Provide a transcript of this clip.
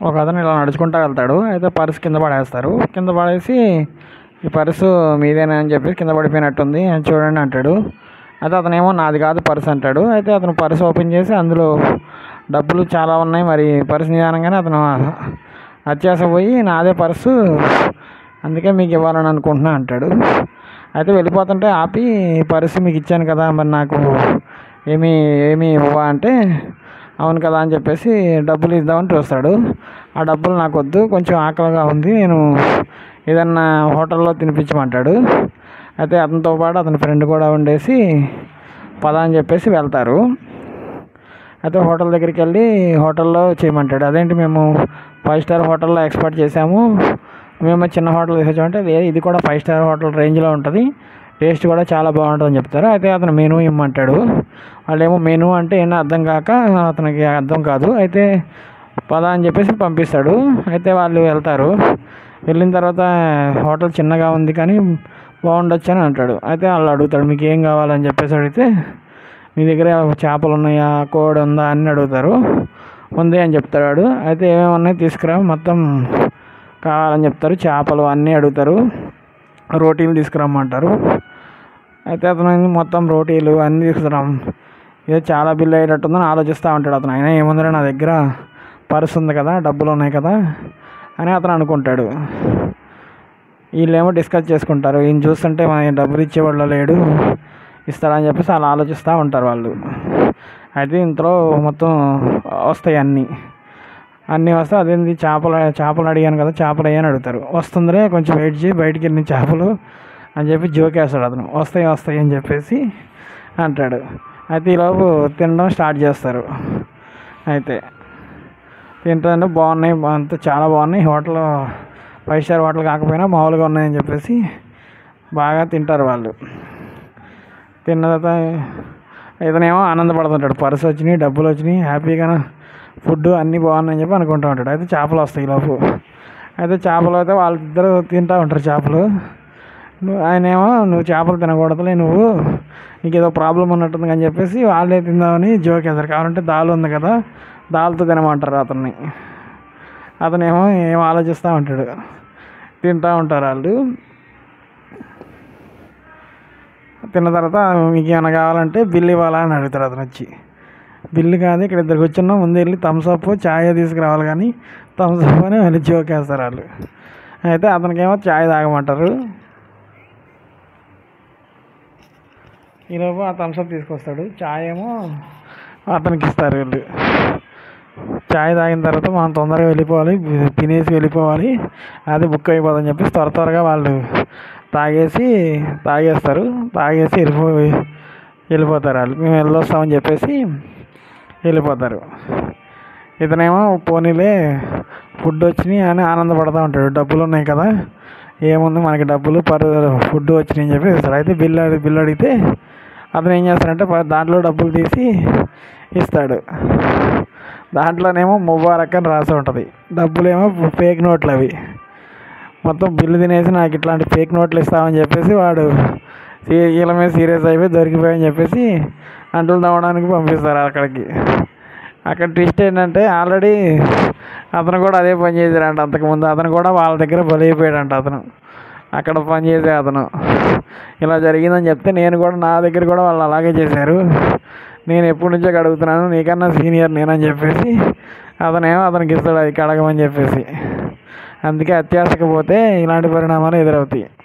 ఒక అతను ఇలా నడుచుకుంటూ వెళ్తాడు అయితే పర్స్ కింద పడేస్తారు కింద పడేసి ఈ పర్సు మీదేనా అని చెప్పి కింద పడిపోయినట్టుంది అని చూడండి అంటాడు అయితే అతనేమో నాది కాదు పర్స్ అంటాడు అయితే అతను పర్స్ ఓపెన్ చేసి అందులో డబ్బులు చాలా ఉన్నాయి మరి పర్స్ నిదానంగానే అతను అత్యాస పోయి నాదే పర్సు అందుకే మీకు ఇవ్వాలని అనుకుంటున్నా అంటాడు అయితే వెళ్ళిపోతుంటే ఆపి పర్సు మీకు ఇచ్చాను కదా మరి నాకు ఏమి ఏమి ఇవ్వవా అంటే అవును కదా అని చెప్పేసి డబ్బులు ఇద్దామని చూస్తాడు ఆ డబ్బులు నాకు వద్దు కొంచెం ఆకలిగా ఉంది నేను ఏదన్నా హోటల్లో తినిపించమంటాడు అయితే అతనితో పాటు అతని ఫ్రెండ్ కూడా ఉండేసి పద అని చెప్పేసి వెళ్తారు అయితే హోటల్ దగ్గరికి వెళ్ళి హోటల్లో చేయమంటాడు అదేంటి మేము ఫైవ్ స్టార్ హోటల్లో ఎక్స్పెక్ట్ చేసాము మేము చిన్న హోటల్ తీసుకొచ్చామంటే లేదు ఇది కూడా ఫైవ్ స్టార్ హోటల్ రేంజ్లో ఉంటుంది టేస్ట్ కూడా చాలా బాగుంటుందని చెప్తారు అయితే అతను మెనూ ఇమ్మంటాడు వాళ్ళేమో మెనూ అంటే ఏంటో అర్థం కాక అతనికి అర్థం కాదు అయితే పద అని చెప్పేసి పంపిస్తాడు అయితే వాళ్ళు వెళ్తారు వెళ్ళిన తర్వాత హోటల్ చిన్నగా ఉంది కానీ బాగుండొచ్చు అని అంటాడు అయితే వాళ్ళు అడుగుతాడు మీకు ఏం కావాలని చెప్పేసి అడిగితే మీ దగ్గర చేపలు ఉన్నాయా కోడి ఉందా అని అడుగుతారు ఉంది అని చెప్తాడు వాడు అయితే ఏమేమి ఉన్నాయి తీసుకురా మొత్తం కావాలని చెప్తారు చేపలు అన్నీ అడుగుతారు రోటీలు తీసుకురమ్మంటారు అయితే అతను మొత్తం రోటీలు అన్నీ తీసుకురాం ఏదో చాలా బిల్ అయ్యేటట్టుందని ఆలోచిస్తూ ఉంటాడు అతను అయినా ఏముందిరా నా దగ్గర పర్స్ ఉంది కదా డబ్బులు ఉన్నాయి కదా అని అతను అనుకుంటాడు వీళ్ళేమో డిస్కస్ చేసుకుంటారు ఈయన చూస్తుంటే మన డబ్బులు ఇచ్చేవాళ్ళు లేడు ఇస్తాడని చెప్పేసి అలా ఆలోచిస్తూ ఉంటారు వాళ్ళు అయితే ఇంతలో మొత్తం వస్తాయి అన్నీ అన్నీ వస్తే అదేంటి చేపలు చేపలు అడిగాను కదా చేపలు అయ్యని అడుగుతారు వస్తుందిరే కొంచెం వెయిట్ చేయి బయటికి వెళ్ళిన చేపలు అని చెప్పి జోకేస్తాడు అతను వస్తాయి వస్తాయి అని చెప్పేసి అంటాడు అయితే ఈలోపు తినడం స్టార్ట్ చేస్తారు అయితే తింటుంటే బాగున్నాయి అంతా చాలా బాగున్నాయి హోటల్ ఫైవ్ స్టార్ హోటల్ కాకపోయినా మామూలుగా ఉన్నాయని చెప్పేసి బాగా తింటారు వాళ్ళు తిన్న తర్వాత ఇతనేమో ఆనందపడుతుంటాడు పర్స్ వచ్చినాయి డబ్బులు వచ్చినాయి హ్యాపీగా ఫుడ్ అన్నీ బాగున్నాయని చెప్పి అనుకుంటూ ఉంటాడు అయితే చేపలు వస్తాయి ఈ లోపు అయితే చేపలు అయితే వాళ్ళిద్దరూ తింటూ ఉంటారు చేపలు నువ్వు ఆయనేమో నువ్వు చేపలు తినకూడదులే నువ్వు నీకు ఏదో ప్రాబ్లం ఉన్నట్టుంది అని చెప్పేసి వాళ్ళే తిందామని జోక్ వేస్తారు కావాలంటే దాల్ ఉంది కదా దాల్తో తినమంటారు అతన్ని అతనేమో ఏం ఆలోచిస్తూ ఉంటాడు తింటూ ఉంటారు వాళ్ళు తిన్న తర్వాత మీకు ఏమైనా కావాలంటే బిల్ ఇవ్వాలా అని అడుగుతారు అతను వచ్చి బిల్లు కాదు ఇక్కడ ఇద్దరు కూర్చున్నాం ముందు వెళ్ళి థమ్స్అప్ ఛాయ్ తీసుకురావాలి కానీ థమ్స్అప్ అని మళ్ళీ జోక్ వేస్తారు వాళ్ళు అయితే అతనికేమో ఛాయ్ తాగమంటారు ఈలోపు ఆ థమ్స్అప్ తీసుకొస్తాడు ఛాయ్ ఏమో అతనికి ఇస్తారు వీళ్ళు ఛాయ్ తాగిన తర్వాత మనం తొందరగా వెళ్ళిపోవాలి తినేసి వెళ్ళిపోవాలి అది బుక్ అయిపోదని చెప్పేసి త్వర త్వరగా వాళ్ళు తాగేసి తాగేస్తారు తాగేసి వెళ్ళిపో వెళ్ళిపోతారు వాళ్ళు మేము వెళ్ళొస్తామని చెప్పేసి వెళ్ళిపోతారు ఇతనేమో పోనీలే ఫుడ్ వచ్చినాయి అని ఆనందపడుతూ ఉంటాడు డబ్బులు ఉన్నాయి కదా ఏముంది మనకి డబ్బులు పర్ ఫుడ్ వచ్చినాయి అని చెప్పి ఇస్తాడు అయితే బిల్లు అడిగి బిల్లు అడిగితే అతను ఏం చేస్తాడంటే ప- దాంట్లో డబ్బులు తీసి ఇస్తాడు దాంట్లోనేమో ముబారక్ అని రాసి ఉంటుంది డబ్బులేమో ఫేక్ నోట్లు అవి మొత్తం బిల్లు తినేసి నాకు ఇట్లాంటి ఫేక్ నోట్లు ఇస్తామని చెప్పేసి వాడు సీ- వీళ్ళ మీద సీరియస్ అయిపోయి దొరికిపోయని చెప్పేసి అంటులు తవ్వడానికి పంపిస్తారు అక్కడికి అక్కడ ట్విస్ట్ ఏంటంటే ఆల్రెడీ అతను కూడా అదే పని చేశాడంట అంతకుముందు అతను కూడా వాళ్ళ దగ్గర బలైపోయాడంట అతను అక్కడ పని చేసే అతను ఇలా జరిగిందని చెప్తే నేను కూడా నా దగ్గర కూడా వాళ్ళు అలాగే చేశారు నేను ఎప్పటి నుంచో అడుగుతున్నాను నీకన్నా సీనియర్ నేనని చెప్పేసి అతనేమో అతనికి ఇస్తాడు అది కడగమని చెప్పేసి అందుకే అత్యాశకు పోతే ఇలాంటి పరిణామాలు ఎదురవుతాయి